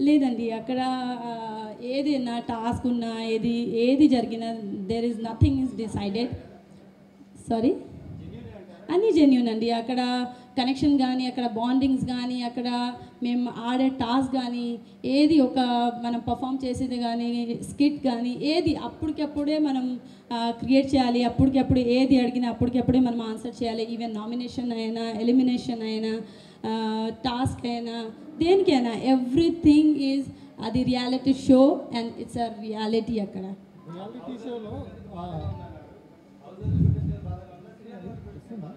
లేదండి అక్కడ ఆ, ఏది నా టాస్క్ ఉన్నా ఏది ఏది జరిగినా there is nothing is decided sorry అన్నీ జెన్యున్ అండి అక్కడ కనెక్షన్ కానీ అక్కడ బాండింగ్స్ కానీ అక్కడ మేము ఆడే టాస్క్ కానీ ఏది ఒక మనం పర్ఫామ్ చేసేది కానీ స్కిట్ కానీ ఏది అప్పటికప్పుడే మనం క్రియేట్ చేయాలి అప్పటికప్పుడు ఏది అడిగినా అప్పటికప్పుడే మనం ఆన్సర్ చేయాలి ఈవెన్ నామినేషన్ అయినా ఎలిమినేషన్ అయినా టాస్క్ అయినా దేనికైనా ఎవ్రీథింగ్ ఈజ్ అది reality show and it's a reality అక్కడ రియాలిటీ షోలో ఆ, వస్తుందా?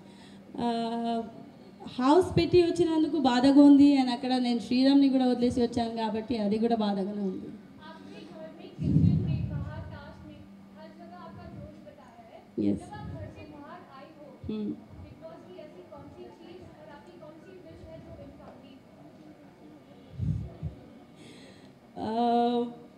హౌస్ పెట్టి వచ్చినందుకు బాధగా ఉంది అండ్ అక్కడ నేను శ్రీరామ్ని కూడా వదిలేసి వచ్చాను కాబట్టి అది కూడా బాధగానే ఉంది आपने घर में किचन में बाहर टास्क में हर जगह आपका जोश बताया है Yes. जब आप घर से बाहर आई हो Hmm. बिग बॉस की ऐसी कौन सी चीज और आपकी कौन सी विश है जो इनकम्प्लीट Uh,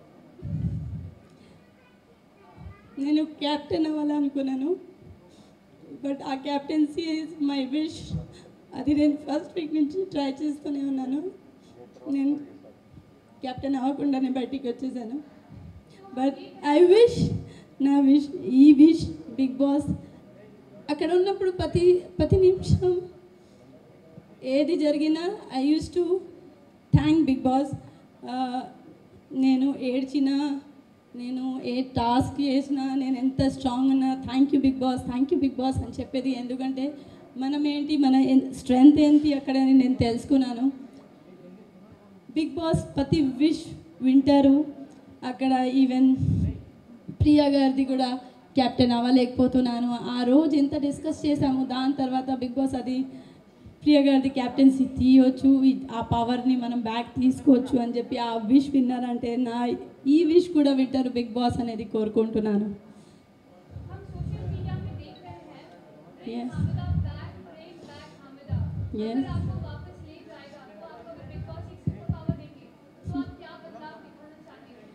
నేను క్యాప్టెన్ అవ్వాలనుకున్నాను బట్ ఆ క్యాప్టెన్సీ ఇస్ మై విష్ అది నేను ఫస్ట్ వీక్ నుంచి ట్రై చేస్తూనే ఉన్నాను నేను క్యాప్టెన్ అవ్వకుండానే బయటికి వచ్చేసాను బట్ ఐ విష్ నా విష్ ఈ విష్ బిగ్ బాస్ అక్కడ ఉన్నప్పుడు ప్రతి ప్రతి నిమిషం ఏది జరిగినా I use to thank Big Boss నేను ఏడ్చినా నేను ఏ టాస్క్ చేసినా నేను ఎంత స్ట్రాంగ్ ఉన్నా thank you Big Boss thank you Big Boss అని చెప్పేది ఎందుకంటే మనం ఏంటి మన స్ట్రెంగ్త్ ఏంటి అక్కడ అని నేను తెలుసుకున్నాను బిగ్ బాస్ ప్రతి విష్ వింటారు అక్కడ ఈవెన్ ప్రియా గారిది కూడా కెప్టెన్ అవ్వలేకపోతున్నాను ఆ రోజు ఎంత డిస్కస్ చేశాము దాని తర్వాత బిగ్ బాస్ అది ప్రియ గారిది క్యాప్టెన్సీ తీయొచ్చు ఈ- ఆ పవర్ని మనం బ్యాక్ తీసుకోవచ్చు అని చెప్పి ఆ విష్ విన్నారంటే నా ఈ విష్ కూడా వింటారు బిగ్ బాస్ అనేది కోరుకుంటున్నాను हम सोशल मीडिया में देख रहे हैं break Yes. Hamida back break back Hamida Yes. अगर आपको वापस ले जाएगा तो आपको अगर बिग बॉस एक सुपर पावर देंगे तो आप क्या बदलाव दिखाना चाहते हैं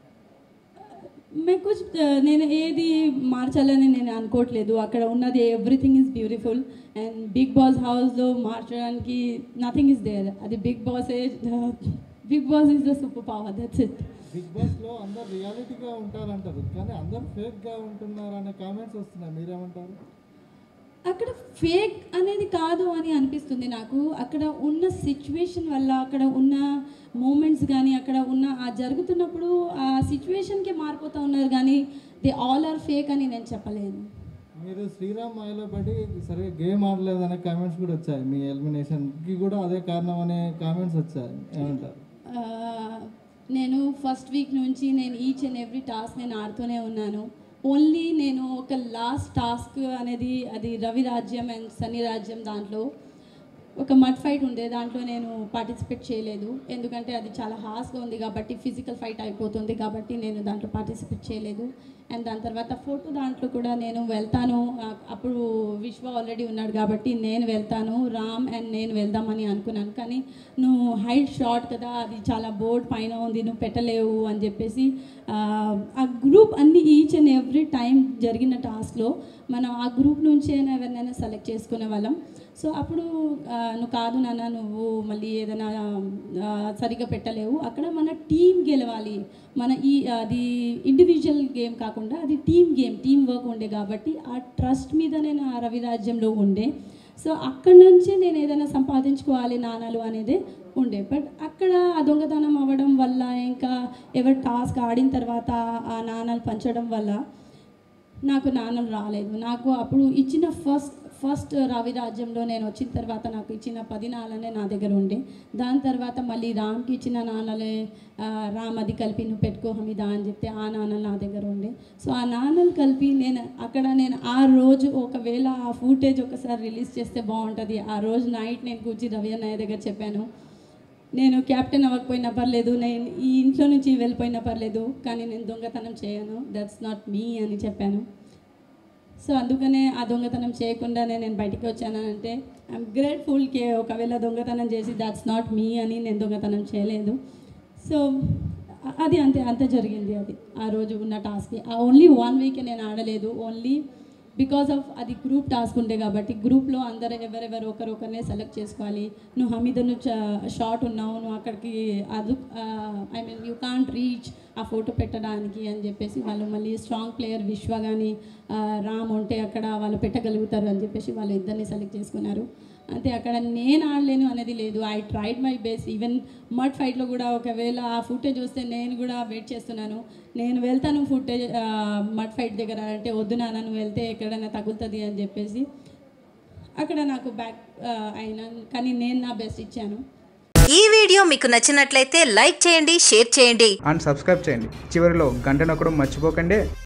మే కుछ నేను ఏది మార్చాలని నేను అనుకోవట్లేదు అక్కడ ఉన్నది everything is beautiful and Big Boss హౌస్లో మార్చడానికి నథింగ్ ఇస్ దేర్ అది Big Boss Big Boss is the super power that's it Big Boss లో అందరు రియాలిటీగా ఉంటారంటారు కానీ అందరు ఫేక్ గా ఉంటున్నారు అనే కామెంట్స్ వస్తున్నాయి మీరేమంటారు అక్కడ ఫేక్ అనేది కాదు అని అనిపిస్తుంది నాకు అక్కడ ఉన్న సిచ్యువేషన్ వల్ల అక్కడ ఉన్న మూమెంట్స్ కానీ అక్కడ ఉన్న ఆ జరుగుతున్నప్పుడు ఆ సిచ్యువేషన్కే మారిపోతూ ఉన్నారు కానీ దే ఆల్ ఆర్ ఫేక్ అని నేను చెప్పలేను మీరు శ్రీరామ్ మాయలో పడి సరిగ్గా గేమ్ ఆడలేదు అనే కామెంట్స్ కూడా వచ్చాయి మీ ఎలిమినేషన్ కి కూడా అదే కారణం అనే కామెంట్స్ వచ్చాయి ఏమంటారు ఆ, నేను ఫస్ట్ వీక్ నుంచి నేను ఈచ్ అండ్ ఎవ్రీ టాస్క్ నేను ఆడుతూనే ఉన్నాను ఓన్లీ నేను ఒక లాస్ట్ టాస్క్ అనేది అది రవి రాజ్యం అండ్ సన్నీ రాజ్యం దాంట్లో ఒక మడ్ ఫైట్ ఉండే దాంట్లో నేను పార్టిసిపేట్ చేయలేదు ఎందుకంటే అది చాలా హార్స్గా ఉంది కాబట్టి ఫిజికల్ ఫైట్ అయిపోతుంది కాబట్టి నేను దాంట్లో పార్టిసిపేట్ చేయలేదు అండ్ దాని తర్వాత ఫోటో దాంట్లో కూడా నేను వెళ్తాను ఆ- అప్పుడు విశ్వ ఆల్రెడీ ఉన్నాడు కాబట్టి నేను వెళ్తాను రామ్ అండ్ నేను వెళ్దామని అనుకున్నాను కానీ నువ్వు హైట్ షార్ట్ కదా అది చాలా బోర్డ్ పైన ఉంది నువ్వు పెట్టలేవు అని చెప్పేసి ఆ, ఆ గ్రూప్ అన్ని ఈచ్ అండ్ ఎవ్రీ టైం జరిగిన టాస్క్లో మనం ఆ గ్రూప్ నుంచి అయినా ఎవరినైనా సెలెక్ట్ చేసుకునే వాళ్ళం సో అప్పుడు ఆ, నువ్వు కాదు నాన్న నువ్వు మళ్ళీ ఏదైనా ఆ, సరిగ్గా పెట్టలేవు అక్కడ మన టీం గెలవాలి మన ఈ అది ఇండివిజువల్ గేమ్ కాకుండా అది టీం గేమ్ టీం వర్క్ ఉండే కాబట్టి ఆ ట్రస్ట్ మీద నేను ఆ రవి రాజ్యంలో ఉండే సో అక్కడ నుంచే నేను ఏదైనా సంపాదించుకోవాలి నాణాలు అనేది ఉండే బట్ అక్కడ ఆ దొంగతనం అవ్వడం వల్ల ఇంకా ఎవరు టాస్క్ ఆడిన తర్వాత ఆ నాణాలు పంచడం వల్ల నాకు నాణాలు రాలేదు నాకు అప్పుడు ఇచ్చిన ఫస్ట్ ఫస్ట్ రవి రాజ్యంలో నేను వచ్చిన తర్వాత నాకు ఇచ్చిన పది నాణాలే నా దగ్గర ఉండే దాని తర్వాత మళ్ళీ రామ్కి ఇచ్చిన నాణాలే ఆ, రామ్ అది కలిపి నువ్వు పెట్టుకో హమీదా అని చెప్తే ఆ నాణాలు నా దగ్గర ఉండే సో ఆ నాణాలు కలిపి నేను అక్కడ నేను ఆ రోజు ఒకవేళ ఆ ఫుటేజ్ ఒకసారి రిలీజ్ చేస్తే బాగుంటుంది ఆ రోజు నైట్ నేను కూర్చి రవి అన్నయ్య దగ్గర చెప్పాను నేను క్యాప్టెన్ అవ్వకపోయినా పర్లేదు నేను ఈ ఇంట్లో నుంచి వెళ్ళిపోయినా పర్లేదు కానీ నేను దొంగతనం చేయను దట్స్ నాట్ మీ అని చెప్పాను సో అందుకనే ఆ దొంగతనం చేయకుండానే నేను బయటికి వచ్చానంటే ఐఎమ్ గ్రేట్ఫుల్ కే ఒకవేళ దొంగతనం చేసి దాట్స్ నాట్ మీ అని నేను దొంగతనం చేయలేదు సో అ- అది అంతే అంతే జరిగింది అది ఆ రోజు ఉన్న టాస్క్ ఆ ఓన్లీ వన్ వీక్ నేను ఆడలేదు ఓన్లీ బికాస్ ఆఫ్ అది గ్రూప్ టాస్క్ ఉండే కాబట్టి గ్రూప్లో అందరు ఎవరెవరు ఒకరు ఒకరినే సెలెక్ట్ చేసుకోవాలి నువ్వు హమీద నువ్వు షార్ట్ ఉన్నావు నువ్వు అక్కడికి అది I mean you can't reach ఆ ఫోటో పెట్టడానికి అని చెప్పేసి వాళ్ళు మళ్ళీ స్ట్రాంగ్ ప్లేయర్ విశ్వ కానీ రామ్ ఉంటే అక్కడ వాళ్ళు పెట్టగలుగుతారు అని చెప్పేసి వాళ్ళు ఇద్దరిని సెలెక్ట్ చేసుకున్నారు అంటే అక్కడ నేను ఆడలేను అనేది లేదు I tried my best even mud ఫైట్లో కూడా ఒకవేళ ఆ ఫుటేజ్ వస్తే నేను కూడా వెయిట్ చేస్తున్నాను నేను వెళ్తాను ఫుటేజ్ మడ్ ఫైట్ దగ్గర అంటే వద్దు నాన్న నువ్వు వెళ్తే ఎక్కడైనా తగులుతుంది అని చెప్పేసి అక్కడ నాకు బ్యాక్ అయినా కానీ నేను నా బెస్ట్ ఇచ్చాను ఈ వీడియో మీకు నచ్చినట్లయితే లైక్ చేయండి షేర్ చేయండి అండ్ సబ్స్క్రైబ్ చేయండి చివరిలో గంట నొక్కడం మర్చిపోకండి